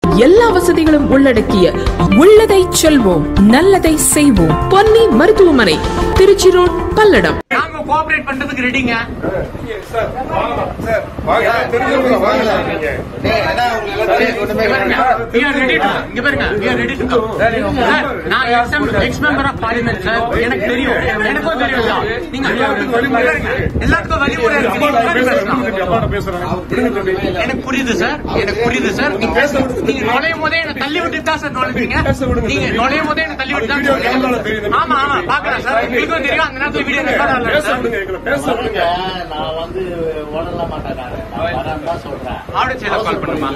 எல்லா வசதிகளும் உள்ளடக்கிய உள்ளதை செல்வோம் நல்லதை செய்வோம் பொன்னி மருத்துவமனை திருச்சி ரோட் பல்லடம் நாங்க கோஆபரேட் பண்றதுக்கு ரெடிங்க இங்க பாருங்க we are ready to இங்க பாருங்க we are ready to come sir நான் ex member of parliament sir எனக்கு தெரியும் எனக்கும் தெரியும் சார். நீங்க எல்லாத்துக்கும் வழிமுறை இருக்கு நீங்க உட்கார்ந்து பேசலாம். எனக்கு புரியுது சார் எனக்கு புரியுது சார் நீங்க நீங்க நுழையும் போதே என்ன தள்ளி விட்டு தான் சார் நுழைஞ்சீங்க நீங்க நுழையும் போதே என்ன தள்ளி விட்டு தான் நுழைஞ்சீங்க. ஆமா ஆமா பாக்குறேன் சார் உங்களுக்கும் தெரியும் அந்த நேரத்துல வீடியோ ரெக்கார்ட் ஆகல சார் நான் வந்து ஓடல மாட்டேன் நானு. நான் வரேன்னு தான் சொல்றேன் ஆடியோ சேனல் கால் பண்ணுமா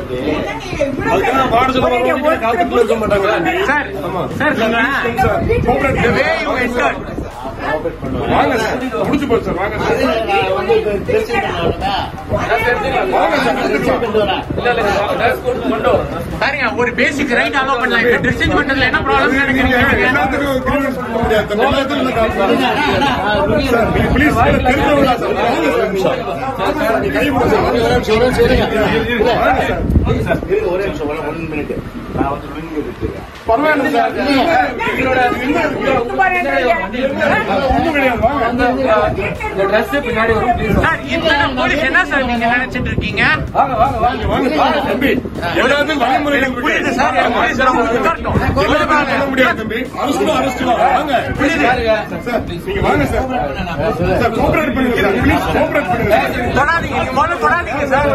சார் சார் சொல்றேன் the way you entered நான் வந்து இப்ப dressing பண்ணணுமே. dressing பண்ணிட்டு வரேன். பாருங்க ஒரு பேசிக் ரைட் அலோவ் பண்ணலாம் இப்ப ட்ரெஸ்ஸிங் பண்றதுல என்ன ப்ராப்ளம் நினைக்கிறீங்க இருங்க, ஒரே நிமிஷம் ஒன் ஒன் மினிட் நான் வந்து ring எடுத்துக்கிறேன். சார் இத்தனை போலீஸ் என்ன சார் நீங்க நினைச்சிட்டு இருக்கீங்க எனக்கு புரியுது சார் என் போலீஸ் நான் உங்களுக்கு உட்காரட்டும். தொடாதீங்க நீங்க முதல்ல தொடாதீங்க சார்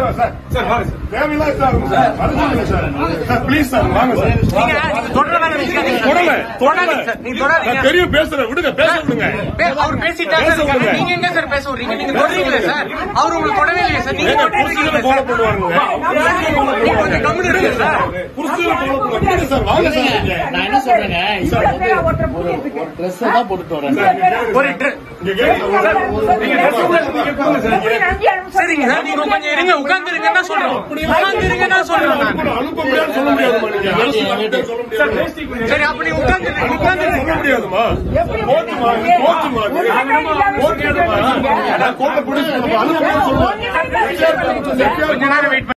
நீங்க நீங்க தொடர வேலை தொடல, தொடாதீங்க சார் நீங்க தொடாதீங்க தெரியும் பேசுறேன் விடுங்க பேச விடுங்க பே- அவர் பேசிட்டாரு சார் இருக்காங்க. நீங்க எங்க சார் பேச விடுறீங்க நீங்க தொடரீங்களே சார் அவர் உங்களுக்கு தொடவே இல்லையே சார் நீங்க ஏங்க, மட்டும் புருஷனை இருக்கீங்களே follow சார். பண்ணுவாருங்க. நீங்க கொஞ்சம் கம்முனு இருங்க சார் புருஷனை follow பண்ணுவாங்க. விடுங்க சார், வாங்க சார் நீங்க. நான் என்ன சொல்றேங்க இப்ப வந்து ஒரு ஒரு ட்ரெஸ் தான் போட்டுட்டு வரேன் ஒரு dre- இங்க கேளுங்க. நீங்க dress உள்ள நீங்க போங்க சார். சரிங்க சார் நீங்க கொஞ்சம் இருங்க உட்கார்ந்து இருங்கன்னா சொல்றோம் உட்கார்ந்து இருங்கன்னா சொல்றோம் நான். கூட அனுப்ப முடியாதுன்னு சொல்ல முடியாதுமா நீங்க. அரசு டாக்டர் சொல்ல முடியாது. சரி அப்ப நீ உட்கார்ந்து உட்கார்ந்து சொல்ல முடியாதுமா கோர்ட்டுமா இது கோர்ட்டுமா இது? கோர்ட் கேட்டுமா நான் கோர்ட்டை பிடிச்சி அனுப்ப முடியாதுன்னு சொல்லுவேன் கொஞ்ச நேரம் வெயிட்